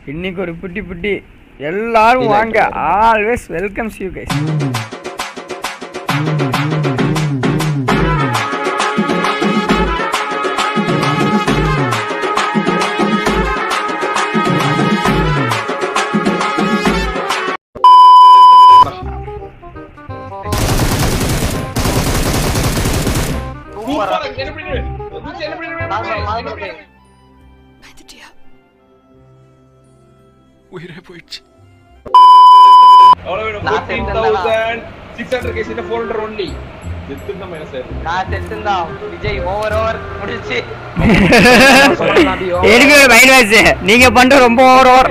இன்னைக்கு ஒரு புட்டி புட்டி எல்லாரும் வாங்க ஆல்வேஸ் வெல்கம்ஸ் யூ கைஸ் உயிரே போயிடுச்சு நான் செத்தேன்டா. நான் செத்துந்தான் விஜய் ஓவர் ஓவர் முடிச்சு எனக்கு மைண்ட் வாய்ஸ் நீங்க பண்ற ரொம்ப ஓவர் ஓவர்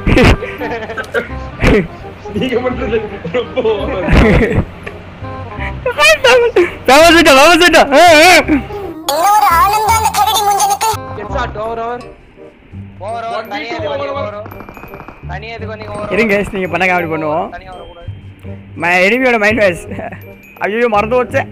தவசிட்டோம் தவசிட்டோம் இன்னொரு ஆனந்தம் அந்த கரடி முஞ்சனுக்கு headshot over over over over தனியா இது பண்ணி ஓவர் தனியா இது பண்ணி ஓவர் இருங்க guys, நீங்க பண்ண காமெடி பண்ணுவோம் தனியா வரக்கூடாது எனிமியோட மைண்ட் வாய்ஸ் ஐயோ மறந்து வச்சேன்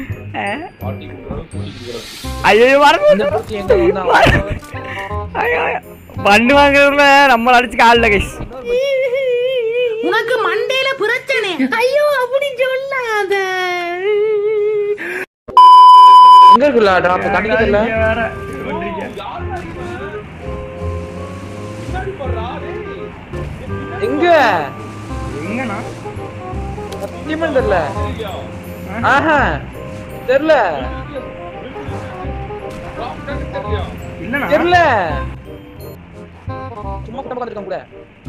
ஐயோ மறந்து வச்சேன். ஐயோ, ஐயோ. பண்ணு வாங்குறதுல நம்மள அடிச்சு காலில் கைஸ் உனக்கு மண்டையில பிரச்சனை ஐயோ அப்படி சொல்லாத எங்க இருக்குல்ல டிராப் கண்டிக்கல எங்க எங்கண்ணா சத்தியமா தெரியல ஆஹா தெரியல இல்லண்ணா தெரியல சும்மா கூட உட்காந்துருக்கான் கூட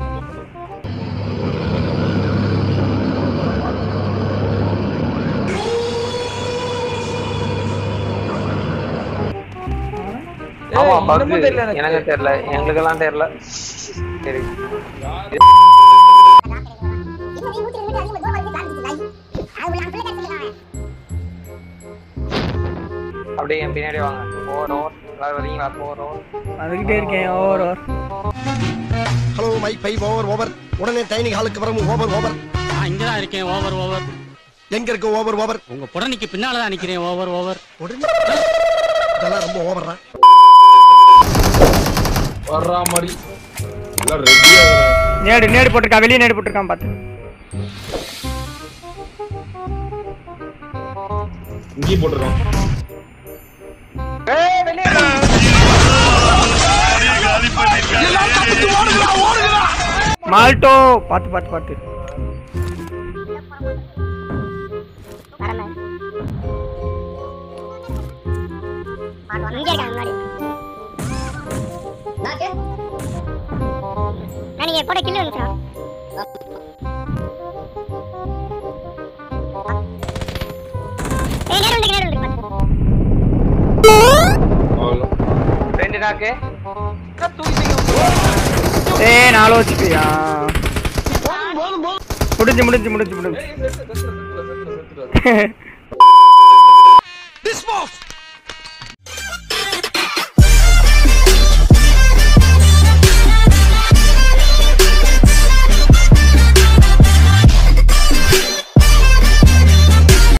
ஆமா ஏய், பக்கு இன்னமும் தெரியல எனக்கு. எனக்கு தெரியல எங்களுக்கெல்லாம் தெரியல சரி இன்னும் நூத்தி ரெண்டு மீட்டர் அதிகமா தூரம் வந்து காமிச்சிட்டு அது நான் பிள்ளை கட்டிக்கலாம் அப்படியே என் பின்னாடி வாங்க ஓவர் ஓவர் எல்லாரும் வரீங்களா ஓவர் ஓவர் வந்துகிட்டே இருக்கேன் over over hello mike five over over உடனே டைனிங் ஹாலுக்கு வரவும் ஓவர் ஓவர் நான் இங்கதான் இருக்கேன் ஓவர் ஓவர் எங்க இருக்கு ஓவர் ஓவர் உங்க புடனைக்கு பின்னால தான் நிக்கிறேன் ஓவர் ஓவர் உடனே இதெல்லாம் ரொம்ப ஓவர்ரா வர்ற மாதிரி எல்லாம் ரெடியா நேடு நேடு போட்டிருக்கான் வெளியே நேடு போட்டிருக்கான் பார்த்து இங்கேயும் போட்டுறோம் ஏய் வெளியே வா. மால்டோ பார்த்து பார்த்து பார்த்து வரல இங்கே இருக்காங்க முன்னாடி நான் நீங்க போட கில்லு வந்துச்சா ஏய் நேரம் வந்து நேரம் வந்து அவ்வளோ ரெண்டு நாக்கு தூக்கி தூக்கி ஏ நாலு வச்சுப்பியா முடிஞ்சு முடிஞ்சு முடிஞ்சு முடிஞ்சு டிஸ்போஸ்